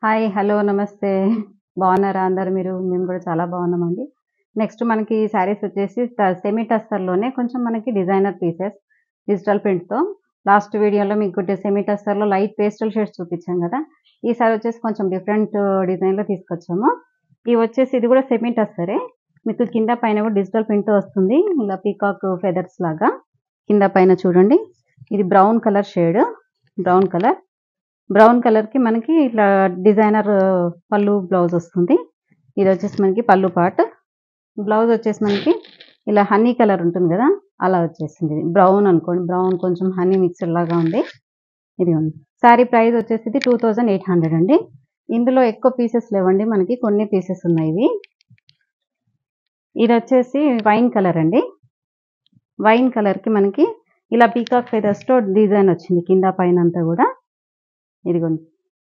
hi hello నమస్తే బాగున్నారా అందరు మీరు మేము కూడా చాలా బాగున్నామండి నెక్స్ట్ మనకి శారీస్ వచ్చేసి సెమీ టస్సర్లోనే కొంచెం మనకి డిజైనర్ పీసెస్ డిజిటల్ ప్రింట్తో లాస్ట్ వీడియోలో మీకు సెమీ టస్సర్లో లైట్ పేస్టల్ షేడ్స్ చూపించాం కదా ఈసారి వచ్చేసి కొంచెం డిఫరెంట్ డిజైన్లో తీసుకొచ్చాము ఇవి వచ్చేసి ఇది కూడా సెమీ టస్సరే మీకు కింద పైన కూడా డిజిటల్ ప్రింట్ వస్తుంది ఇలా పీకాక్ ఫెదర్స్ లాగా కింద పైన చూడండి ఇది brown colour shade brown colour brown కలర్కి మనకి ఇట్లా డిజైనర్ పళ్ళు బ్లౌజ్ వస్తుంది ఇది వచ్చేసి మనకి పళ్ళు పార్ట్ బ్లౌజ్ వచ్చేసి మనకి ఇలా హనీ కలర్ ఉంటుంది కదా అలా వచ్చేసింది బ్రౌన్ అనుకోండి బ్రౌన్ కొంచెం హనీ మిక్స్డ్ లాగా ఉంది ఇది ఉంది శారీ ప్రైస్ వచ్చేసి టూ థౌజండ్ ఎయిట్ హండ్రెడ్ అండి ఇందులో ఎక్కువ పీసెస్ లేవండి మనకి కొన్ని పీసెస్ ఉన్నాయి ఇవి ఇది వచ్చేసి వైన్ కలర్ అండి వైన్ కలర్కి మనకి ఇలా పీకాక్ ఫెదర్స్తో డిజైన్ వచ్చింది కింద పైన అంతా కూడా ఇదిగోండి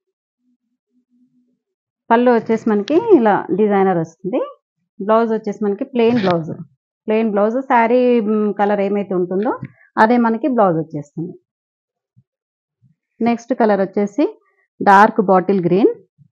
పళ్ళు వచ్చేసి మనకి ఇలా డిజైనర్ వస్తుంది బ్లౌజ్ వచ్చేసి మనకి plain blouse plain blouse sari colour ఏమైతే ఉంటుందో అదే మనకి బ్లౌజ్ వచ్చేస్తుంది నెక్స్ట్ కలర్ వచ్చేసి డార్క్ బాటిల్ గ్రీన్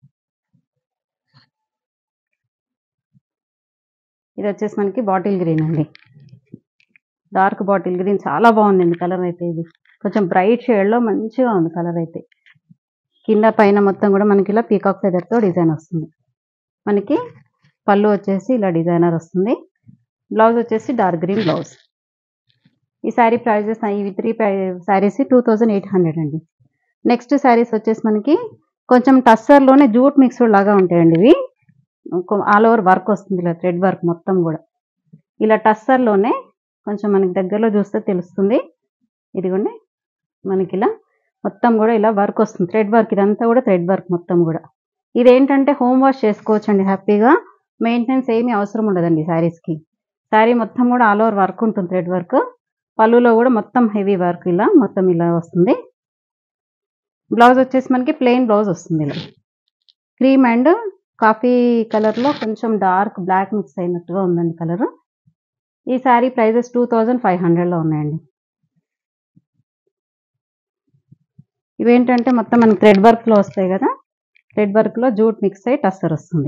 ఇది వచ్చేసి మనకి బాటిల్ గ్రీన్ అండి డార్క్ బాటిల్ గ్రీన్ చాలా బాగుందండి కలర్ అయితే ఇది కొంచెం బ్రైట్ షేడ్లో మంచిగా ఉంది కలర్ అయితే కింద పైన మొత్తం కూడా మనకి ఇలా పీకాక్ ఫెదర్తో డిజైన్ వస్తుంది మనకి పళ్ళు వచ్చేసి ఇలా డిజైనర్ వస్తుంది బ్లౌజ్ వచ్చేసి డార్క్ గ్రీన్ బ్లౌజ్ ఈ శారీ ప్రైజెస్ ఇవి three saris two thousand eight hundred అండి నెక్స్ట్ శారీస్ వచ్చేసి మనకి కొంచెం టస్సర్లోనే జూట్ మిక్స్డ్ లాగా ఉంటాయండి ఇవి ఆల్ ఓవర్ వర్క్ వస్తుంది ఇలా థ్రెడ్ వర్క్ మొత్తం కూడా ఇలా టస్సర్లోనే కొంచెం మనకి దగ్గరలో చూస్తే తెలుస్తుంది ఇదిగోండి మనకి ఇలా మొత్తం కూడా ఇలా వర్క్ వస్తుంది థ్రెడ్ వర్క్ ఇదంతా కూడా థ్రెడ్ వర్క్ మొత్తం కూడా ఇదేంటంటే హోమ్ వాష్ చేసుకోవచ్చు అండి హ్యాపీగా మెయింటెనెన్స్ ఏమీ అవసరం ఉండదండి శారీస్కి శారీ మొత్తం కూడా ఆల్ ఓవర్ వర్క్ ఉంటుంది థ్రెడ్ వర్క్ పళ్ళులో కూడా మొత్తం హెవీ వర్క్ ఇలా మొత్తం ఇలా వస్తుంది బ్లౌజ్ వచ్చేసి మనకి ప్లెయిన్ బ్లౌజ్ వస్తుంది ఇలా క్రీమ్ అండ్ కాఫీ కలర్లో కొంచెం డార్క్ బ్లాక్ మిక్స్ అయినట్టుగా ఉందండి కలర్ ఈ sari prices two thousand five హండ్రెడ్లో ఉన్నాయండి ఇవేంటంటే మొత్తం మనకి థ్రెడ్ వర్క్లో వస్తాయి కదా థ్రెడ్ వర్క్లో జూట్ మిక్స్ అయ్యి టస్సర్ వస్తుంది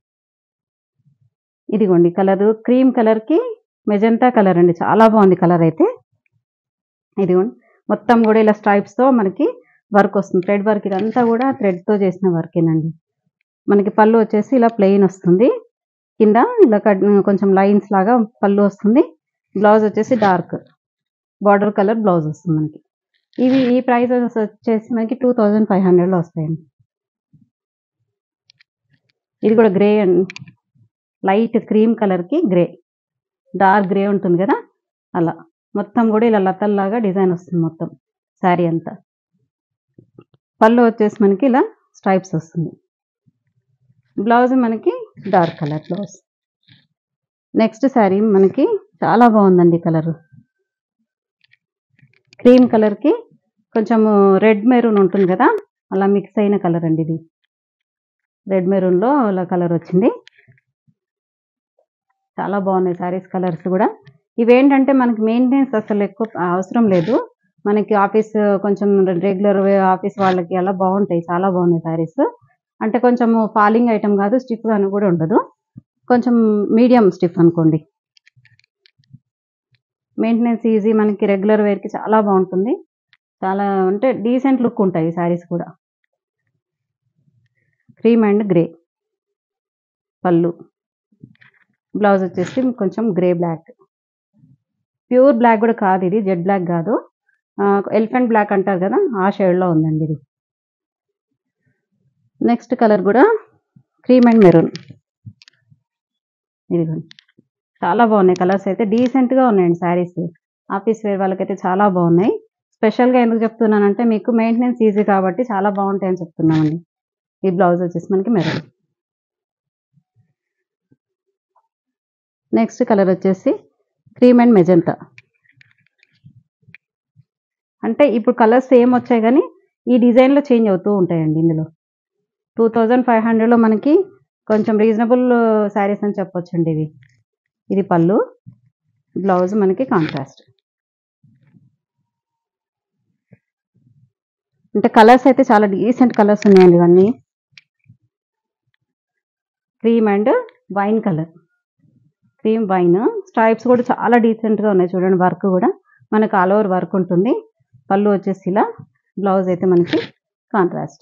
ఇదిగోండి కలర్ క్రీమ్ కలర్కి మెజంతా కలర్ అండి చాలా బాగుంది కలర్ అయితే ఇదిగోండి మొత్తం కూడా ఇలా స్ట్రైప్స్తో మనకి వర్క్ వస్తుంది థ్రెడ్ వర్క్ ఇదంతా కూడా థ్రెడ్తో చేసిన వర్కేనండి మనకి పళ్ళు వచ్చేసి ఇలా ప్లెయిన్ వస్తుంది కింద ఇలా కొంచెం లైన్స్ లాగా పళ్ళు వస్తుంది బ్లౌజ్ వచ్చేసి డార్క్ బార్డర్ కలర్ బ్లౌజ్ వస్తుంది మనకి ఇవి ఈ ప్రైజెస్ వచ్చేసి మనకి టూ థౌజండ్ ఫైవ్ హండ్రెడ్లో వస్తాయండి ఇది కూడా గ్రే అండి లైట్ క్రీమ్ కలర్కి గ్రే డార్క్ గ్రే ఉంటుంది కదా అలా మొత్తం కూడా ఇలా లతల్లాగా డిజైన్ వస్తుంది మొత్తం శారీ అంతా పళ్ళు వచ్చేసి మనకి ఇలా స్ట్రైప్స్ వస్తుంది బ్లౌజ్ మనకి dark colour blouse next sari మనకి చాలా బాగుందండి కలర్ క్రీమ్ కలర్కి కొంచెం రెడ్ మెరూన్ ఉంటుంది కదా అలా మిక్స్ అయిన కలర్ అండి ఇది రెడ్ మెరూన్లో అలా కలర్ వచ్చింది చాలా బాగున్నాయి శారీస్ కలర్స్ కూడా ఇవేంటంటే మనకి మెయింటెనెన్స్ అసలు ఎక్కువ అవసరం లేదు మనకి ఆఫీస్ కొంచెం రెగ్యులర్ ఆఫీస్ వాళ్ళకి అలా బాగుంటాయి చాలా బాగున్నాయి శారీస్ అంటే కొంచెం ఫాలింగ్ ఐటమ్ కాదు స్టిఫ్ అని కూడా ఉండదు కొంచెం మీడియం స్టిఫ్ అనుకోండి మెయింటెనెన్స్ ఈజీ మనకి రెగ్యులర్ వేర్కి చాలా బాగుంటుంది చాలా అంటే డీసెంట్ లుక్ ఉంటాయి శారీస్ కూడా క్రీమ్ అండ్ గ్రే పళ్ళు బ్లౌజ్ వచ్చేసి కొంచెం గ్రే బ్లాక్ ప్యూర్ బ్లాక్ కూడా కాదు ఇది జెడ్ బ్లాక్ కాదు ఎలిఫెంట్ బ్లాక్ అంటారు కదా ఆ షేడ్లో ఉందండి ఇది నెక్స్ట్ కలర్ కూడా క్రీమ్ అండ్ మెరూన్ ఇదిగోండి చాలా బాగున్నాయి కలర్స్ అయితే డీసెంట్గా ఉన్నాయండి శారీస్ ఆఫీస్ వేర్ వాళ్ళకైతే చాలా బాగున్నాయి స్పెషల్గా ఎందుకు చెప్తున్నానంటే మీకు మెయింటెనెన్స్ ఈజీ కాబట్టి చాలా బాగుంటాయని చెప్తున్నామండి ఈ బ్లౌజ్ వచ్చేసి మనకి మెరూన్ నెక్స్ట్ కలర్ వచ్చేసి క్రీమ్ అండ్ మెజంతా అంటే ఇప్పుడు కలర్స్ సేమ్ వచ్చాయి కానీ ఈ డిజైన్లో చేంజ్ అవుతూ ఉంటాయండి ఇందులో టూ థౌజండ్ ఫైవ్ హండ్రెడ్లో మనకి కొంచెం రీజనబుల్ శారీస్ అని చెప్పొచ్చండి ఇవి ఇది పళ్ళు బ్లౌజ్ మనకి కాంట్రాస్ట్ అంటే కలర్స్ అయితే చాలా డీసెంట్ కలర్స్ ఉన్నాయండి ఇవన్నీ cream and wine colour cream wine stripes కూడా చాలా డీసెంట్గా ఉన్నాయి చూడండి వర్క్ కూడా మనకు ఆల్ ఓవర్ వర్క్ ఉంటుంది పళ్ళు వచ్చేసి ఇలా బ్లౌజ్ అయితే మనకి కాంట్రాస్ట్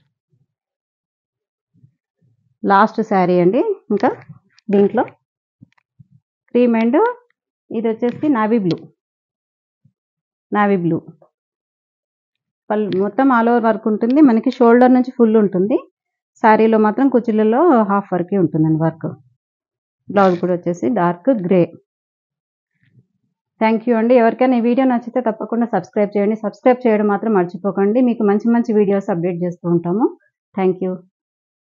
లాస్ట్ శారీ అండి ఇంకా దీంట్లో క్రీమ్ అండ్ ఇది వచ్చేసి నావీ బ్లూ నావీ బ్లూ పళ్ళు మొత్తం ఆల్ ఓవర్ వర్క్ ఉంటుంది మనకి షోల్డర్ నుంచి ఫుల్ ఉంటుంది శారీలో మాత్రం కుర్చీలలో హాఫ్ వరకే ఉంటుందండి వర్క్ బ్లౌజ్ కూడా వచ్చేసి డార్క్ గ్రే థ్యాంక్ యూ అండి ఎవరికైనా ఈ వీడియో నచ్చితే తప్పకుండా సబ్స్క్రైబ్ చేయండి సబ్స్క్రైబ్ చేయడం మాత్రం మర్చిపోకండి మీకు మంచి మంచి వీడియోస్ అప్డేట్ చేస్తూ ఉంటాము థ్యాంక్ యూ